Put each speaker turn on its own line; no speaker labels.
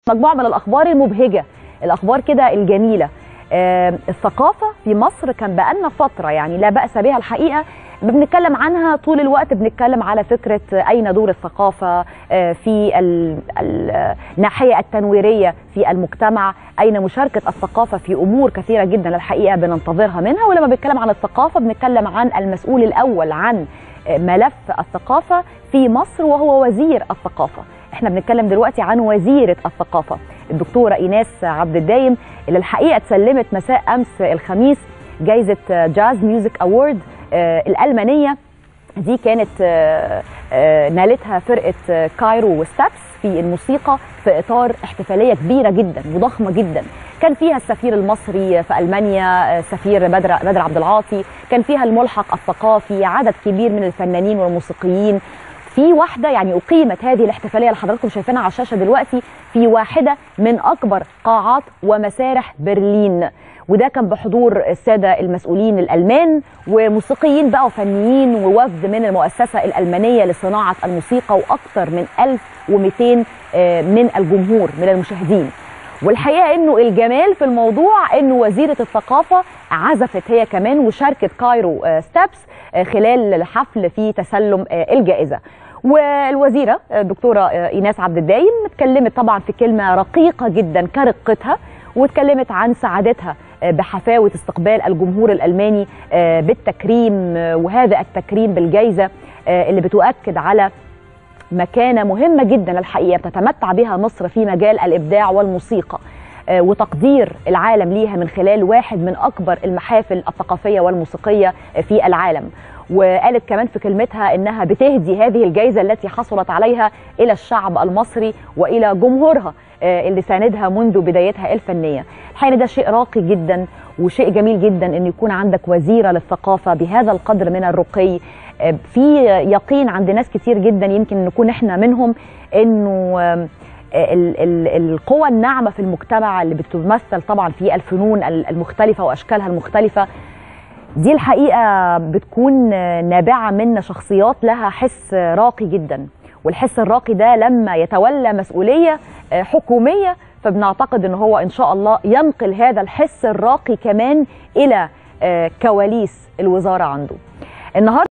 مجموعه من الاخبار المبهجه الاخبار كده الجميله آه، الثقافه في مصر كان بقالنا فتره يعني لا باس بها الحقيقه بنتكلم عنها طول الوقت بنتكلم على فكره اين دور الثقافه آه، في ال- ال- الناحيه التنويريه في المجتمع اين مشاركه الثقافه في امور كثيره جدا الحقيقه بننتظرها منها ولما بنتكلم عن الثقافه بنتكلم عن المسؤول الاول عن آه، ملف الثقافه في مصر وهو وزير الثقافه احنا بنتكلم دلوقتي عن وزيره الثقافه الدكتوره ايناس عبد الدايم اللي الحقيقه اتسلمت مساء امس الخميس جائزه جاز ميوزك اوورد الالمانيه دي كانت آه، آه، نالتها فرقه آه، كايرو وستابس في الموسيقى في اطار احتفاليه كبيره جدا وضخمه جدا كان فيها السفير المصري في المانيا آه، سفير بدر بدر عبد العاطي كان فيها الملحق الثقافي عدد كبير من الفنانين والموسيقيين في واحدة يعني أقيمت هذه الاحتفالية اللي حضراتكم شايفينها على الشاشة دلوقتي في واحدة من أكبر قاعات ومسارح برلين وده كان بحضور السادة المسؤولين الألمان وموسيقيين بقى وفنيين ووفد من المؤسسة الألمانية لصناعة الموسيقى وأكثر من 1200 آه، من الجمهور من المشاهدين والحقيقه انه الجمال في الموضوع انه وزيره الثقافه عزفت هي كمان وشاركت كايرو آه، ستابس آه، خلال الحفل في تسلم آه، الجائزه والوزيره آه، الدكتوره آه، ايناس عبد الدايم اتكلمت طبعا في كلمه رقيقه جدا كرقتها واتكلمت عن سعادتها آه، بحفاوه استقبال الجمهور الالماني آه، بالتكريم آه، وهذا التكريم بالجائزه آه، اللي بتؤكد على مكانة مهمة جدا الحقيقة بتتمتع بها مصر في مجال الإبداع والموسيقى آه، وتقدير العالم ليها من خلال واحد من أكبر المحافل الثقافية والموسيقية في العالم وقالت كمان في كلمتها انها بتهدي هذه الجائزه التي حصلت عليها الى الشعب المصري والى جمهورها آه، اللي ساندها منذ بدايتها الفنيه. الحقيقه ده شيء راقي جدا وشيء جميل جدا ان يكون عندك وزيره للثقافه بهذا القدر من الرقي آه، في يقين عند ناس كتير جدا يمكن نكون احنا منهم انه آم، ال- ال- القوى الناعمه في المجتمع اللي بتمثل طبعا في الفنون المختلفه واشكالها المختلفه دي الحقيقه بتكون نابعه من شخصيات لها حس راقي جدا والحس الراقي ده لما يتولى مسؤوليه حكوميه فبنعتقد ان هو ان شاء الله ينقل هذا الحس الراقي كمان الى كواليس الوزاره عنده النهارده